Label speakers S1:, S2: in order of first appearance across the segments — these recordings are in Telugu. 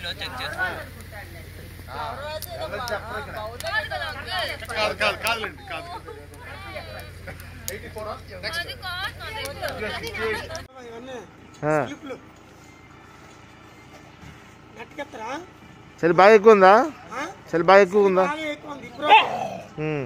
S1: కాదు కాదు కాదులేండి కాదు
S2: ఆ.
S3: స్లిప్లు నెట్కెత్తరా
S2: చలి బాగా ఎక్కువ ఉందా చలి బాగా ఎక్కువ ఉందా
S3: బాగా ఎక్కువ ఉంది ఇప్పుడు
S2: ఉమ్,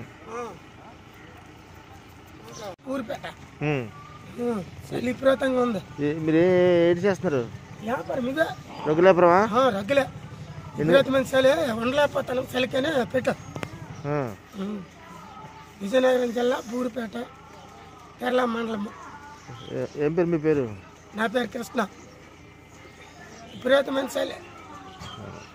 S3: ఊరిపేట
S2: ఉమ్.
S3: చలి విపరీతంగా ఉంది
S2: ఏ- మీరు ఏ ఏడు చేస్తున్నారు
S3: వ్యాపారం ఇదే
S2: రఘులేపురమా
S3: ఆ, రగ్గులే విపరీతమైన చలి ఉండలేకపోతాను చలికనే పెట్ట
S2: ఆ.
S3: విజయనగరం జిల్లా బూరిపేట కేరళ మండలం
S2: ఏ- ఏం పేరు మీ పేరు
S3: నా పేరు కృష్ణ విపరీతమైన చలి